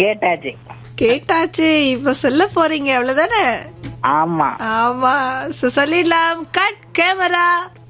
கேட்டாச்சு கேட்டாச்சு இப்ப சொல்ல போறீங்க அவ்வளவுதானே ஆமா ஆமா So, சொல்லிடலாம் கட் கேமரா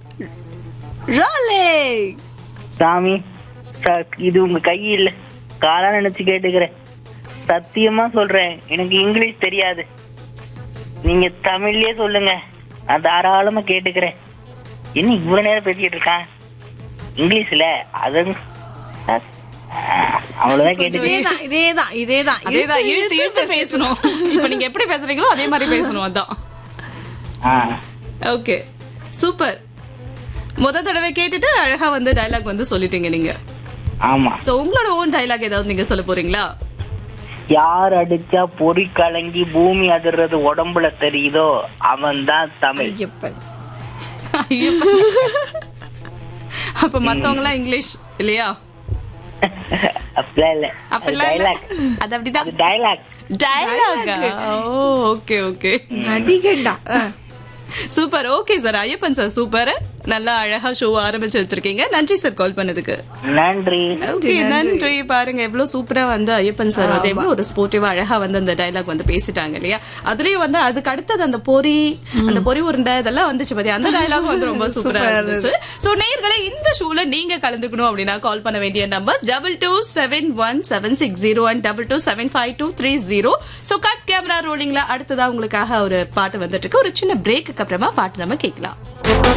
ரோலே சாமி ச- இது உங்க கை இல்ல காலா நினைச்சு கேட்டுக்கிறேன் சத்தியமா சொல்றேன் எனக்கு இங்கிலீஷ் தெரியாது நீங்க தமிழ்லயே சொல்லுங்க நான் தாராளமா கேட்டுக்கிறேன் என்ன இவ்வளவு நேரம் பேசிட்டு இருக்கான் இங்கிலீஷ்ல அது அஹ், அவ்வளவுதான் கேட்டுக்கிறேன் இதேதான் இதேதான் இதேதான் அதேதான் இழுத்து இழுத்து பேசணும் இப்ப நீங்க எப்படி பேசுறீங்களோ அதே மாதிரி பேசணும் அதான் ஆ, ஓகே சூப்பர் முத தடவை கேட்டுட்டு அழகா வந்து டயலாக் வந்து சொல்லிட்டீங்க நீங்க ஆமா சோ உங்களோட ஓன் டயலாக் ஏதாவது நீங்க சொல்ல போறீங்களா யார் அடிச்சா பொறி கலங்கி பூமி அதிர்றது உடம்புல தெரியுதோ அவன் தான் தமிழ் ஐயப்பன் ஐயோ. அப்ப மத்தவங்க எல்லாம் இங்கிலீஷ் இல்லையா அப்படிலாம் இல்ல அப்படிலாம் இல்ல. டைலாக் அது அப்படிதான் அது டைலாக் டயலாகா ஓ ஓகே ஓகே நடிகண்டா அஹ். Super okay sir Ayyappan sir super நல்லா அழகா ஷோ ஆரம்பிச்சு வச்சிருக்கீங்க நன்றி சார் கால் பண்ணதுக்கு நன்றி ஓகே நன்றி பாருங்க எவ்வளவு சூப்பரா வந்து ஐயப்பன் சார் வந்து எவ்வளவு ஒரு ஸ்போர்ட்டிவா அழகா வந்து அந்த டயலாக் வந்து பேசிட்டாங்க இல்லையா அதுலயும் வந்து அதுக்கு அடுத்தது அந்த பொறி அந்த பொறி உருண்டை இதெல்லாம் வந்துச்சு பாத்தியா அந்த டயலாக் வந்து ரொம்ப சூப்பரா இருந்துச்சு சோ நேயர்களே இந்த ஷோல நீங்க கலந்துக்கணும் அப்படின்னா கால் பண்ண வேண்டிய numbers double two seven one seven six zero and double two seven five two three zero so cut camera ரோலிங்ல அடுத்ததா உங்களுக்காக ஒரு பாட்டு வந்துட்டு இருக்கு ஒரு சின்ன பிரேக்கு அப்புறமா பாட்டு நம்ம கேட்கலாம்